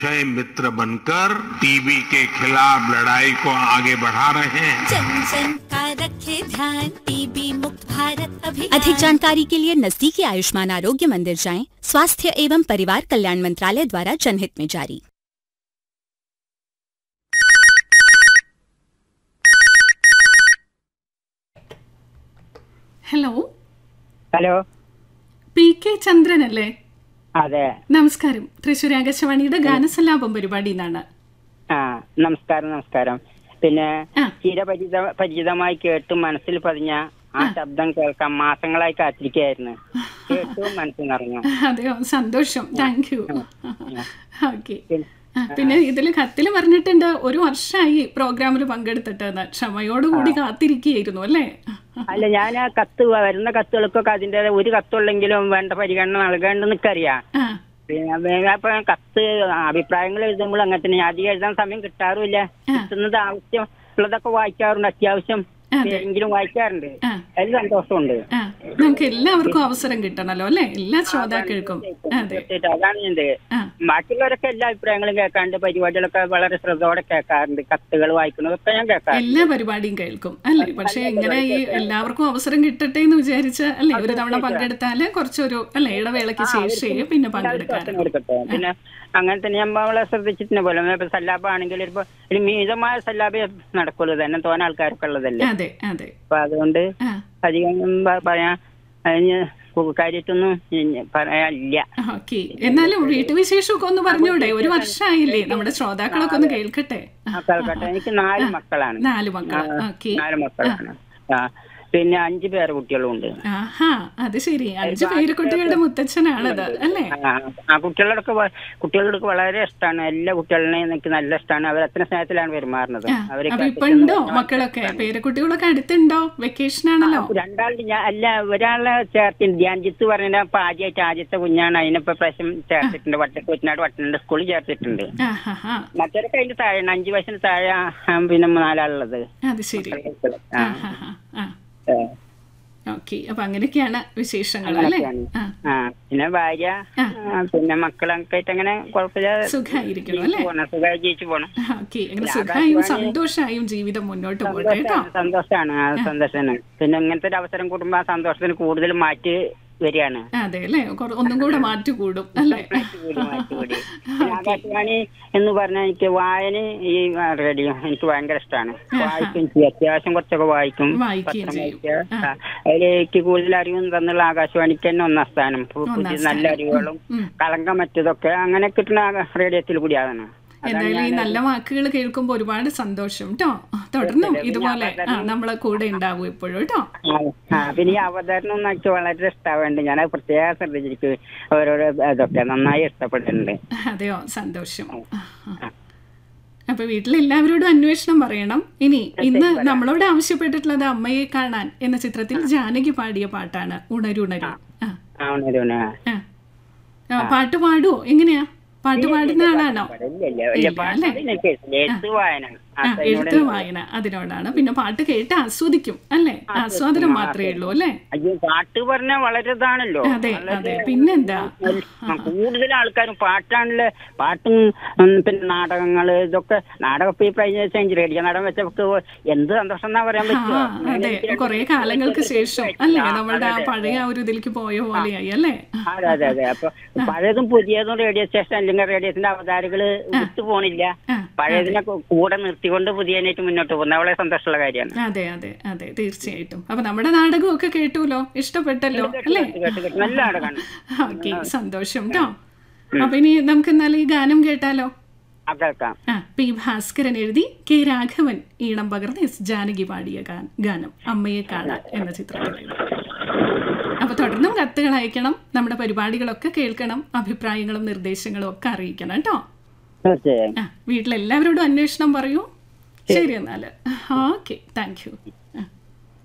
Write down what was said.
अक्षय मित्र बनकर टीबी के खिलाफ लड़ाई को आगे बढ़ा रहे हैं जन जन का रखे ध्यान टीबी मुक्त भारत अभियान अधिक जानकारी के लिए नजदीकी आयुष्मान आरोग्य मंदिर जाएं स्वास्थ्य एवं परिवार कल्याण मंत्रालय द्वारा जनहित में जारी ഹലോ ഹലോ പി കെ ചന്ദ്രൻ അല്ലേ അതെ നമസ്കാരം തൃശ്ശൂർ ആകാശവാണിയുടെ ഗാനസല്ലാപം പരിപാടി എന്നാണ് ആ നമസ്കാരം നമസ്കാരം പിന്നെ ആ. ചിരപരിചിത പരിചിതമായി കേട്ട് മനസ്സിൽ പതിഞ്ഞ ആ ശബ്ദം കേൾക്കാൻ മാസങ്ങളായി കാത്തിരിക്കുകയായിരുന്നു കേട്ടു മനസ്സിൽ നിറഞ്ഞു അതെയോ സന്തോഷം താങ്ക് യു ഓക്കെ പിന്നെ ഇതിൽ കത്തിൽ പറഞ്ഞിട്ടുണ്ട് ഒരു വർഷമായി പ്രോഗ്രാമിൽ പങ്കെടുത്തിട്ടെന്ന് ക്ഷമയോടുകൂടി കാത്തിരിക്കുകയായിരുന്നു അല്ലേ അല്ല ഞാൻ ആ കത്ത് വരുന്ന കത്തുകൾക്കൊക്കെ അതിന്റെ ഒരു കത്തുള്ളെങ്കിലും വേണ്ട പരിഗണന നൽകേണ്ടെന്ന് എനിക്കറിയാം ആ പിന്നെ വേഗം അപ്പൊ കത്ത് അഭിപ്രായങ്ങൾ എഴുതുമ്പോൾ അങ്ങനെ തന്നെ അധികം എഴുതാൻ സമയം കിട്ടാറുമില്ല കിട്ടുന്നത് ആവശ്യം ഉള്ളതൊക്കെ വായിക്കാറുണ്ട് അത്യാവശ്യം അതെ. എങ്കിലും വായിക്കാറുണ്ട് ആ. അതിൽ സന്തോഷമുണ്ട് ആ നമുക്ക് എല്ലാവർക്കും അവസരം കിട്ടണല്ലോ അല്ലേ എല്ലാ ശ്രോതാക്കൾക്കും അതെ തീർച്ചയായിട്ടും അതാണ് എന്റെ ആ ബാക്കിയുള്ളവരൊക്കെ എല്ലാ അഭിപ്രായങ്ങളും കേൾക്കാറുണ്ട് പരിപാടികളൊക്കെ വളരെ ശ്രദ്ധയോടെ കേൾക്കാറുണ്ട് കത്തുകൾ വായിക്കുന്നതൊക്കെ ഞാൻ കേൾക്കാറുണ്ട് എല്ലാ പരിപാടിയും കേൾക്കും അല്ലേ പക്ഷെ ഇങ്ങനെ ഈ എല്ലാവർക്കും അവസരം കിട്ടട്ടെ എന്ന് വിചാരിച്ച് അല്ലേ ഒരു തവണ പങ്കെടുത്താല് കുറച്ചൊരു അല്ലേ ഇടവേളയ്ക്ക് ശേഷമേ പിന്നെ പങ്കെടുക്കാറുള്ളൂ എടുക്കട്ടെ പിന്നെ അങ്ങനെ തന്നെ ഞാൻ നമ്മളെ ശ്രദ്ധിച്ചിട്ടുണ്ട് പോലെ ഇപ്പൊ സല്ലാബ് ആണെങ്കിൽ ഇപ്പൊ ഒരു മിതമായ സല്ലാബ് നടക്കുള്ളൂ തന്നെ തോന്നെ ആൾക്കാരൊക്കെ ഉള്ളതല്ലേ അതെ അതെ അപ്പൊ അതുകൊണ്ട് ആ അധികം പ- പറയാൻ അതിന് കാര്യത്തൊന്നും ഇനി പറയാനില്ല ഓക്കെ എന്നാലും വീട്ടുവിശേഷമൊക്കെ ഒന്ന് പറഞ്ഞൂടെ ഒരു വർഷമായില്ലേ നമ്മുടെ ശ്രോതാക്കളൊക്കെ ഒന്ന് കേൾക്കട്ടെ ആ കേൾക്കട്ടെ എനിക്ക് നാല് മക്കളാണ് നാല് മക്കള് ഓക്കെ നാല് മക്കളാണ് ആ പിന്നെ അഞ്ചു പേര് കുട്ടികളും ഉണ്ട് ആഹാ അത് ശരി അഞ്ചു പേരുകുട്ടികളുടെ മുത്തച്ഛനാണത് അല്ലേ ആ, ആ കുട്ടികളോടൊക്കെ വ- കുട്ടികളോടൊക്കെ വളരെ ഇഷ്ടമാണ് എല്ലാ കുട്ടികളെയും എനിക്ക് നല്ല ഇഷ്ടമാണ് അവർ അത്ര സ്നേഹത്തിലാണ് പെരുമാറുന്നത് ആ, അവരൊക്കെ അപ്പൊ ഇപ്പൊ ഉണ്ടോ മക്കളൊക്കെ പേരക്കുട്ടികളൊക്കെ അടുത്തുണ്ടോ വെക്കേഷൻ ആണല്ലോ രണ്ടാളുടെ ഞാൻ അല്ല ഒരാളെ ചേർത്തിട്ടുണ്ട് ധ്യാൻജിത്ത് പറഞ്ഞ ഇപ്പൊ ആദ്യമായിട്ട് ആദ്യത്തെ കുഞ്ഞാണ് അതിനിപ്പോ പ്രാവശ്യം ചേർത്തിട്ടുണ്ട് വട്ട കുറ്റനാട് വട്ടനുണ്ട് സ്കൂളിൽ ചേർത്തിട്ടുണ്ട് ആഹാ ഹാ മറ്റവരൊക്കെ അതിന്റെ താഴെയാണ് അഞ്ചു വയസ്സിന് താഴെ ആ, പിന്നെ നാലാളുള്ളത് അത് ശരി ആ, ആഹാ ഹാ ആ ആ. ഓക്കെ അപ്പൊ അങ്ങനെയൊക്കെയാണ് വിശേഷങ്ങൾ അല്ലേ അങ്ങനെയൊക്കെയാണ്. ആ ആ പിന്നെ ഭാര്യ ആ. ആ, പിന്നെ മക്കളൊക്കെ ആയിട്ട് അങ്ങനെ കുഴപ്പമില്ലാതെ സുഖായിരിക്കണം അല്ലേ പോണം സുഖമായി ജീവിച്ചു പോണം ഓക്കെ അങ്ങനെ സുഖമായും സന്തോഷമായും ജീവിതം മുന്നോട്ട് പോട്ടെ കേട്ടോ സന്തോഷമാണ് ആ സന്തോഷമാണ് പിന്നെ ഇങ്ങനത്തെ ഒരു അവസരം കൂടുമ്പോ ആ സന്തോഷത്തിന് കൂടുതൽ മാറ്റി വരികയാണ് അതെ അല്ലേ കൊറ- ഒന്നും കൂടെ മാറ്റി കൂടും അല്ലേ കൂടി മാറ്റി കൂടി പിന്നെ ആകാശവാണി എന്ന് പറഞ്ഞാൽ എനിക്ക് വായന ഈ റേഡിയോ എനിക്ക് ഭയങ്കര ഇഷ്ടമാണ് വായിക്കും ചെയ്യും അത്യാവശ്യം കുറച്ചൊക്കെ വായിക്കും വായിക്കുകയും പത്രം ചെയ്യും. വായിക്കുക. ആ. അതിലേക്ക് കൂടുതൽ അറിവും തന്നുള്ള ആകാശവാണിക്ക് തന്നെ ഒന്നാം സ്ഥാനം പു- പുതിയ നല്ല അറിവുകളും ഉം. കളങ്കം മറ്റതൊക്കെ അങ്ങനെ കിട്ടുന്ന ആ റേഡിയോത്തിൽ കൂടിയാണ് എന്തായാലും ഈ നല്ല വാക്കുകൾ കേൾക്കുമ്പോൾ ഒരുപാട് സന്തോഷം കേട്ടോ തുടർന്നും ഇതുപോലെ ആ നമ്മളെ കൂടെ ഉണ്ടാവും എപ്പോഴും കേട്ടോ ആ, ആ, പിന്നെ ഈ അവതരണം എന്ന് വെച്ചാൽ വളരെ ഇഷ്ടമാവേണ്ട ഞാൻ പ്രത്യേകം ശ്രദ്ധിച്ചിരിക്കും ഓരോരോ ഇതൊക്കെ നന്നായി ഇഷ്ടപ്പെട്ടിട്ടുണ്ട് അതെയോ സന്തോഷം അപ്പൊ വീട്ടിലെല്ലാവരോടും അന്വേഷണം പറയണം ഇനി ഇന്ന് നമ്മളോട് ആവശ്യപ്പെട്ടിട്ടുള്ളത് അമ്മയെ കാണാൻ എന്ന ചിത്രത്തിൽ ജാനകി പാടിയ പാട്ടാണ് ഉണരുണരു ആ ആ, ഉണരുണ. ആ. ആ, പാട്ട് പാടുവോ എങ്ങനെയാ പാട്ട് പാടുന്ന ആളാണോ ഇല്ല, ഇല്ല, ഇല്ല, പാട്ട് എനിക്ക് ഇഷ്ടമില്ല. എഴുത്ത് വായന ആ, ആ എഴുത്ത് വായന അതിനോടാണ് പിന്നെ പാട്ട് കേട്ട് ആസ്വദിക്കും അല്ലേ ആസ്വാദനം മാത്രമേ ഉള്ളൂ അല്ലേ അയ്യോ പാട്ട് പറഞ്ഞാൽ വളരെ ഇതാണല്ലോ അതെ അതെ പിന്നെന്താ ആ, കൂടുതൽ ആൾക്കാരും പാട്ടാണല്ലേ പാട്ടും ഉം, പിന്നെ നാടകങ്ങള് ഇതൊക്കെ നാടകം ഇപ്പൊ ഈ കഴിഞ്ഞ സെഞ്ചുറി റേഡിയോ നാടകം വെച്ചവർക്ക് എന്ത് സന്തോഷം എന്നാ പറയാൻ ആ പറ്റുമോ അതെ കുറെ കാലങ്ങൾക്ക് ശേഷം അല്ലേ നമ്മളുടെ ആ പഴയ ആ ഒരു ഇതിലേക്ക് പോയ പോലെയായി അല്ലേ അതെ അതെ അതെ അപ്പൊ പഴയതും പുതിയതും റേഡിയോ സ്റ്റേഷൻ അല്ലെങ്കിൽ റേഡിയോത്തിന്റെ അവതാരകള് വിട്ടു പോണില്ല ആ, പഴയതിനെ കൂ- കൂടെ നിർത്തിക്കൊണ്ട് പുതിയതിനായിട്ട് മുന്നോട്ട് പോകുന്നത് വളരെ സന്തോഷമുള്ള കാര്യമാണ് അതെ അതെ അതെ തീർച്ചയായിട്ടും അപ്പൊ നമ്മുടെ നാടകമൊക്കെ കേട്ടുല്ലോ ഇഷ്ടപ്പെട്ടല്ലോ അല്ലേ കേട്ട് കേട്ട് നല്ല നാടകമാണ് ഓക്കെ സന്തോഷം കേട്ടോ അപ്പൊ ഇനി നമുക്ക് എന്നാൽ ഈ ഗാനം കേട്ടാലോ ആ കേൾക്കാം ആ പി ഭാസ്കരൻ എഴുതി കെ രാഘവൻ ഈണം പകർന്ന് എസ് ജാനകി പാടിയ ഗാ- ഗാനം അമ്മയെ കാണാൻ എന്ന ചിത്രത്തിലേത് അപ്പൊ തുടർന്നും കത്തുകൾ അയക്കണം നമ്മുടെ പരിപാടികളൊക്കെ കേൾക്കണം അഭിപ്രായങ്ങളും നിർദ്ദേശങ്ങളും ഒക്കെ അറിയിക്കണം കേട്ടോ തീർച്ചയായും ആ വീട്ടിലെല്ലാവരോടും അന്വേഷണം പറയൂ ശരി എന്നാല് ഓക്കെ താങ്ക് യു